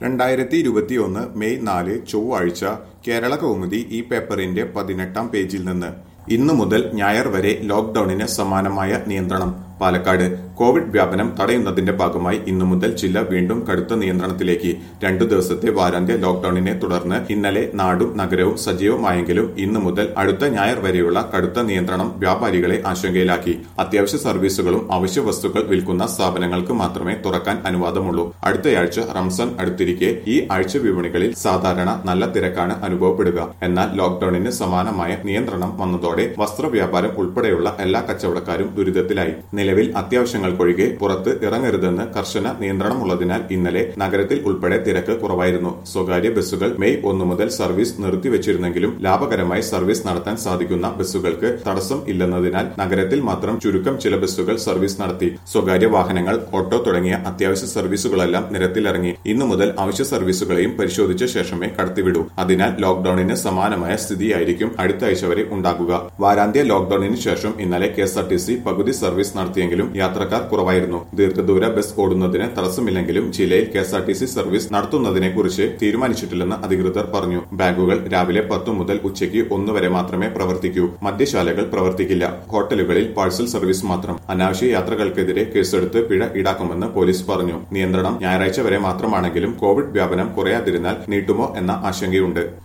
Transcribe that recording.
രണ്ടായിരത്തി ഇരുപത്തിയൊന്ന് മെയ് നാല് ചൊവ്വാഴ്ച കേരള കൗമുദി ഈ പേപ്പറിന്റെ പതിനെട്ടാം പേജിൽ നിന്ന് ഇന്നു മുതൽ ഞായർ വരെ ലോക്ഡൌണിന് സമാനമായ നിയന്ത്രണം പാലക്കാട് കോവിഡ് വ്യാപനം തടയുന്നതിന്റെ ഭാഗമായി ഇന്നു മുതൽ ജില്ല വീണ്ടും കടുത്ത നിയന്ത്രണത്തിലേക്ക് രണ്ടു ദിവസത്തെ വാരാന്ത്യ ലോക്ഡൌണിനെ തുടർന്ന് ഇന്നലെ നാടും നഗരവും സജീവമായെങ്കിലും ഇന്നു മുതൽ അടുത്ത ഞായർ വരെയുള്ള കടുത്ത നിയന്ത്രണം വ്യാപാരികളെ ആശങ്കയിലാക്കി അത്യാവശ്യ സർവീസുകളും അവശ്യ വസ്തുക്കൾ വിൽക്കുന്ന സ്ഥാപനങ്ങൾക്ക് മാത്രമേ തുറക്കാൻ അനുവാദമുള്ളൂ അടുത്തയാഴ്ച റംസാൻ അടുത്തിരിക്കെ ഈ ആഴ്ച വിപണികളിൽ സാധാരണ നല്ല തിരക്കാണ് അനുഭവപ്പെടുക എന്നാൽ ലോക്ഡൌണിന് സമാനമായ നിയന്ത്രണം വന്നതോടെ വസ്ത്രവ്യാപാരം ഉൾപ്പെടെയുള്ള എല്ലാ കച്ചവടക്കാരും ദുരിതത്തിലായി നിലവിൽ അത്യാവശ്യങ്ങൾക്കൊഴികെ പുറത്ത് ഇറങ്ങരുതെന്ന് കർശന നിയന്ത്രണമുള്ളതിനാൽ ഇന്നലെ നഗരത്തിൽ ഉൾപ്പെടെ തിരക്ക് കുറവായിരുന്നു സ്വകാര്യ ബസ്സുകൾ മെയ് ഒന്ന് മുതൽ സർവീസ് നിർത്തിവച്ചിരുന്നെങ്കിലും ലാഭകരമായി സർവീസ് നടത്താൻ സാധിക്കുന്ന ബസ്സുകൾക്ക് തടസ്സം ഇല്ലെന്നതിനാൽ നഗരത്തിൽ മാത്രം ചുരുക്കം ചില ബസ്സുകൾ സർവീസ് നടത്തി സ്വകാര്യ വാഹനങ്ങൾ ഓട്ടോ തുടങ്ങിയ അത്യാവശ്യ സർവീസുകളെല്ലാം നിരത്തിലിറങ്ങി ഇന്നു മുതൽ അവശ്യ സർവീസുകളെയും പരിശോധിച്ച ശേഷമേ കടത്തിവിടൂ അതിനാൽ ലോക്ഡൌണിന് സമാനമായ സ്ഥിതിയായിരിക്കും അടുത്ത ആഴ്ച വരെ ഉണ്ടാകുക വാരാന്ത്യ ലോക്ഡൌണിന് ശേഷം ഇന്നലെ K S R T C പകുതി സർവീസ് നടത്തിയെങ്കിലും യാത്രക്കാർ കുറവായിരുന്നു ദീർഘദൂര ബസ് ഓടുന്നതിന് തടസ്സമില്ലെങ്കിലും ജില്ലയിൽ K S R T C service നടത്തുന്നതിനെക്കുറിച്ച് തീരുമാനിച്ചിട്ടില്ലെന്ന് അധികൃതർ പറഞ്ഞു ബാങ്കുകൾ രാവിലെ പത്തു മുതൽ ഉച്ചയ്ക്ക് ഒന്ന് വരെ മാത്രമേ പ്രവർത്തിക്കൂ മദ്യശാലകൾ പ്രവർത്തിക്കില്ല ഹോട്ടലുകളിൽ പാഴ്സൽ സർവീസ് മാത്രം അനാവശ്യ യാത്രകൾക്കെതിരെ കേസെടുത്ത് പിഴ ഈടാക്കുമെന്ന് പോലീസ് പറഞ്ഞു നിയന്ത്രണം ഞായറാഴ്ച വരെ മാത്രമാണെങ്കിലും കോവിഡ് വ്യാപനം കുറയാതിരുന്നാൽ നീട്ടുമോ എന്ന ആശങ്കയുണ്ട്